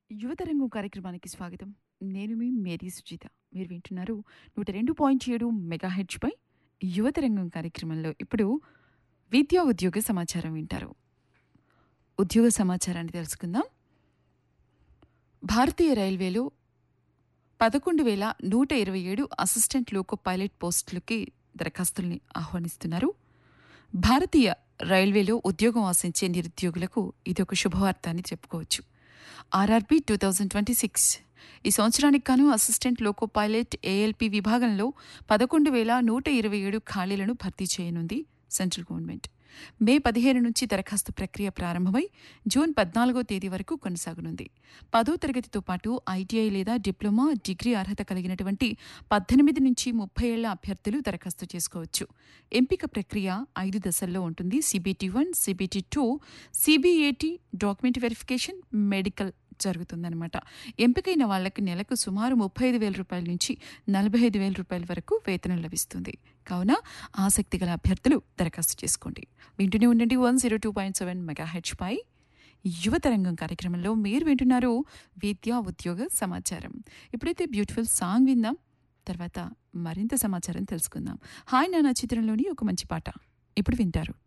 యువతరంగం కార్యక్రమానికి స్వాగతం నేను మీ మేరీ సుజిత మీరు వింటున్నారు నూట రెండు పాయింట్ ఏడు మెగాహెడ్జ్పై యువతరంగం కార్యక్రమంలో ఇప్పుడు విద్యా ఉద్యోగ సమాచారం వింటారు ఉద్యోగ సమాచారాన్ని తెలుసుకుందాం భారతీయ రైల్వేలో పదకొండు వేల నూట ఇరవై ఏడు అసిస్టెంట్ లోకో పైలట్ పోస్టులకి దరఖాస్తుల్ని ఆహ్వానిస్తున్నారు భారతీయ రైల్వేలో ఉద్యోగం ఆశించే నిరుద్యోగులకు ఇది ఒక శుభవార్త అని చెప్పుకోవచ్చు RRB two thousand twenty six ఈ సంవత్సరానికి గాను అసిస్టెంట్ లోకో పైలట్ ఏఎల్పి విభాగంలో పదకొండు వేల నూట ఇరవై ఏడు ఖాళీలను భర్తీ చేయనుంది సెంట్రల్ గవర్నమెంట్ మే పదిహేను నుంచి దరఖాస్తు ప్రక్రియ ప్రారంభమై జూన్ పద్నాలుగో తేదీ వరకు కొనసాగనుంది పదో తరగతితో పాటు ఐటీఐ లేదా డిప్లొమా డిగ్రీ అర్హత కలిగినటువంటి పద్దెనిమిది నుంచి ముప్పై ఏళ్ల అభ్యర్థులు దరఖాస్తు చేసుకోవచ్చు ఎంపిక ప్రక్రియ ఐదు దశల్లో ఉంటుంది CBT one CBT two CBAT document verification medical జరుగుతుందన్నమాట ఎంపికైన వాళ్ళకి నెలకు సుమారు ముప్పై ఐదు వేల రూపాయల నుంచి నలభై ఐదు వేల రూపాయల వరకు వేతనం లభిస్తుంది కావున ఆసక్తి గల అభ్యర్థులు దరఖాస్తు చేసుకోండి వింటూనే ఉండండి one zero two point seven mega హెచ్పై యువతరంగం కార్యక్రమంలో మీరు వింటున్నారు విద్యా ఉద్యోగ సమాచారం ఇప్పుడైతే బ్యూటిఫుల్ సాంగ్ విందాం తర్వాత మరింత సమాచారం తెలుసుకుందాం హాయ్ నానా చిత్రంలోని ఒక మంచి పాట ఇప్పుడు వింటారు